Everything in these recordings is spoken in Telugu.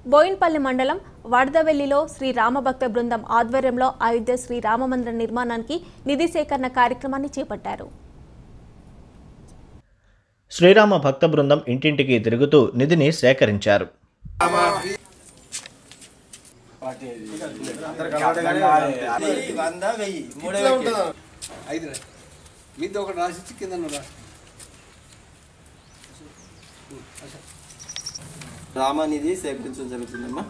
బోయిన్పల్లి మండలం వడదవెల్లిలో శ్రీ రామభక్త బృందం ఆధ్వర్యంలో అయోధ్య శ్రీ రామమందిర నిర్మాణానికి నిధి సేకరణ కార్యక్రమాన్ని చేపట్టారు శ్రీరామ భక్త బృందం ఇంటింటికి తిరుగుతూ నిధిని సేకరించారు వంద వెయ్యి మూడే ఐదు మీతో ఒకటి రాసిచ్చి కింద రాసి రామానిధి సేకరించడం జరుగుతుందమ్మా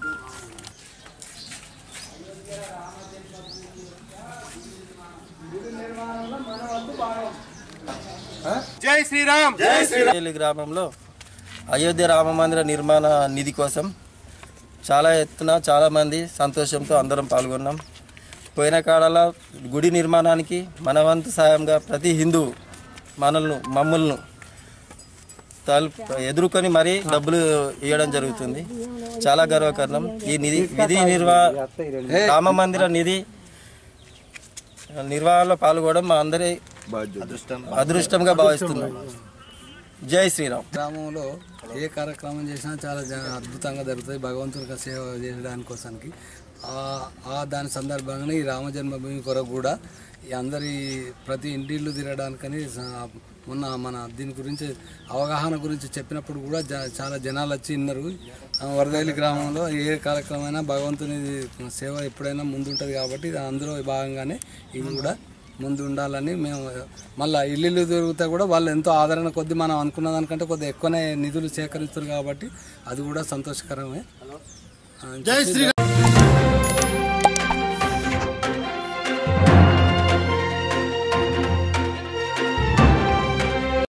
జై శ్రీరామ్ జై శ్రీరామ్ గ్రామంలో అయోధ్య రామ మందిర నిర్మాణ నిధి కోసం చాలా ఎత్తున చాలామంది సంతోషంతో అందరం పాల్గొన్నాం పోయిన కాలాల గుడి నిర్మాణానికి మన వంతు సాయంగా ప్రతి హిందూ మనల్ని మమ్మల్ని తలు ఎదుర్కొని మరీ డబ్బులు ఇవ్వడం జరుగుతుంది చాలా గర్వకారణం ఈ నిధి విధి నిర్వా రామ మందిర నిధి నిర్వహణలో పాల్గొనడం మా అందరి అదృష్టంగా భావిస్తున్నాం జై శ్రీరామ్ గ్రామంలో ఏ కార్యక్రమం చేసినా చాలా జ- అద్భుతంగా జరుగుతుంది భగవంతునికి సేవ చేయడానికి కోసానికి ఆ- ఆ దాని సందర్భంగానే ఈ రామ జన్మభూమి కొరకు కూడా ఈ అందరి ప్రతి ఇంటిల్లు తిరగడానికని స- మొన్న మన దీని గురించి అవగాహన గురించి చెప్పినప్పుడు కూడా జ- చాలా జనాలు వచ్చి విన్నారు ఆ, వరదల్లి గ్రామంలో ఏ కార్యక్రమమైనా భగవంతుని సేవ ఎప్పుడైనా ముందుంటుంది కాబట్టి అందులో భాగంగానే ఇది కూడా ముందు ఉండాలని మేము మళ్ళీ ఇల్లు తిరిగితే కూడా వాళ్ళు ఎంతో ఆదరణ కొద్ది మనం అనుకున్న దానికంటే కొద్దిగా ఎక్కువనే నిధులు సేకరిస్తారు కాబట్టి అది కూడా సంతోషకరమే జై శ్రీ